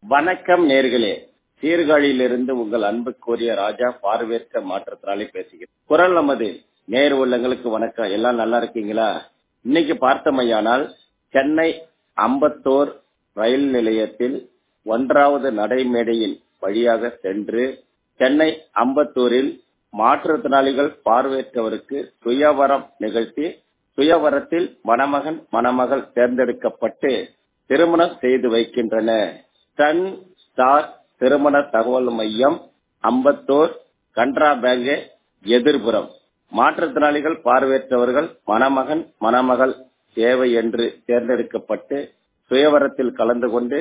வணக்கம் நேர்களே சீர்காழியிலிருந்து உங்கள் அன்புக்குரிய ராஜா பார்வையற்ற மாற்றத்தினாலே பேசுகிறேன் குரல் நமது நேர் உள்ளங்களுக்கு வணக்கம் எல்லாம் நல்லா இருக்கீங்களா இன்னைக்கு பார்த்தமையானால் சென்னை அம்பத்தூர் ரயில் நிலையத்தில் ஒன்றாவது நடைமேடையின் வழியாக சென்று சென்னை அம்பத்தூரில் மாற்றுத்திறனாளிகள் பார்வையற்றவருக்கு சுயவரம் நிகழ்த்தி சுயவரத்தில் மணமகன் மணமகள் தேர்ந்தெடுக்கப்பட்டு திருமணம் செய்து வைக்கின்றன சன் ஸ்டார் திருமண தகவல் மையம் அம்பத்தூர் கன்ட்ரா பேங்க் எதிர்புறம் மாற்றுத்திறனாளிகள் பார்வையற்றவர்கள் மணமகன் மணமகள் தேவை என்று தேர்ந்தெடுக்கப்பட்டு சுயவரத்தில் கலந்து கொண்டு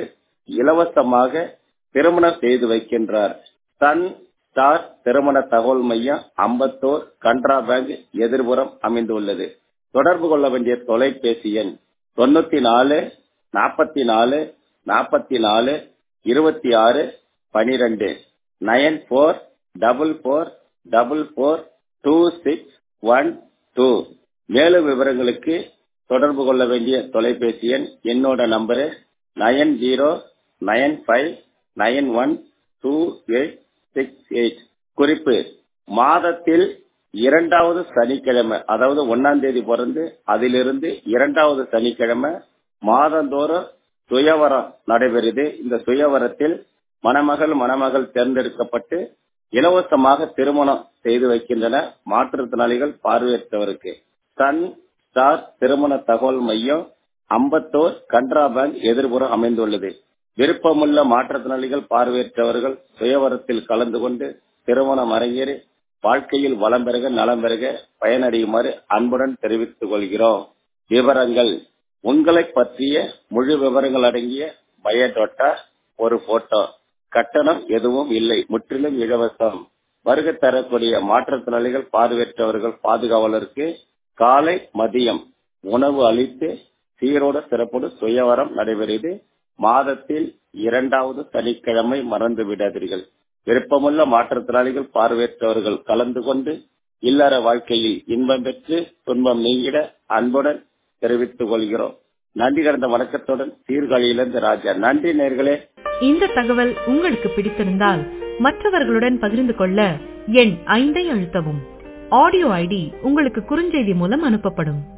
இலவசமாக திருமணம் செய்து வைக்கின்றார் சன் ஸ்டார் திருமண தகவல் மையம் அம்பத்தூர் கன்ட்ரா பேங்க் எதிர்புறம் அமைந்துள்ளது தொடர்பு கொள்ள வேண்டிய தொலைபேசி எண் தொண்ணூத்தி நாலு நாற்பத்தி நாலு நாற்பத்தி நாலு இருபத்தி ஆறு பனிரெண்டு nine four double four double four two six one two மேலும் விவரங்களுக்கு தொடர்பு கொள்ள வேண்டிய தொலைபேசி எண் என்னோட number nine zero nine five nine one two eight six eight குறிப்பு மாதத்தில் இரண்டாவது சனிக்கிழமை அதாவது ஒன்னாம் தேதி பிறந்து அதிலிருந்து இரண்டாவது சனிக்கிழமை மாதந்தோறும் சுயவரம் நடைபெறுது இந்த சுயவரத்தில் மணமகள் மணமகள் தேர்ந்தெடுக்கப்பட்டு இலவசமாக திருமணம் செய்து வைக்கின்றன மாற்றுத்திறனாளிகள் பார்வையற்றவருக்கு சன் ஸ்டார் திருமண தகவல் மையம் அம்பத்தூர் கன்ட்ரா பேங்க் எதிர்புறம் அமைந்துள்ளது விருப்பமுள்ள மாற்றுத்திறனாளிகள் பார்வையற்றவர்கள் சுயவரத்தில் கலந்து கொண்டு திருமணம் அரங்கேறி வாழ்க்கையில் வளம் பெருக நலம் பெருக பயனடையுமாறு அன்புடன் தெரிவித்துக் கொள்கிறோம் விவரங்கள் உங்களை பற்றிய முழு விவரங்கள் அடங்கிய பயோடோட்டா ஒரு போட்டோ கட்டணம் எதுவும் இல்லை முற்றிலும் இலவசம் வருகை தரக்கூடிய மாற்றுத்திறனாளிகள் பார்வையற்றவர்கள் பாதுகாவலருக்கு காலை மதியம் உணவு அளித்து சீரோட சிறப்போடு சுயவரம் நடைபெறுது மாதத்தில் இரண்டாவது சனிக்கிழமை மறந்து விடாதீர்கள் விருப்பமுள்ள மாற்றுத்திறனாளிகள் பார்வையற்றவர்கள் கலந்து கொண்டு இல்லற வாழ்க்கையில் இன்பம் பெற்று துன்பம் நீங்கிட அன்புடன் தெரிவித்துக் கொள்கிறோம் நன்றி கடந்த வணக்கத்துடன் சீர்காழியிலிருந்து ராஜா நன்றி நேர்களே இந்த தகவல் உங்களுக்கு பிடித்திருந்தால் மற்றவர்களுடன் பகிர்ந்து கொள்ள எண் ஐந்தை அழுத்தவும் ஆடியோ ஐடி உங்களுக்கு குறுஞ்செய்தி மூலம் அனுப்பப்படும்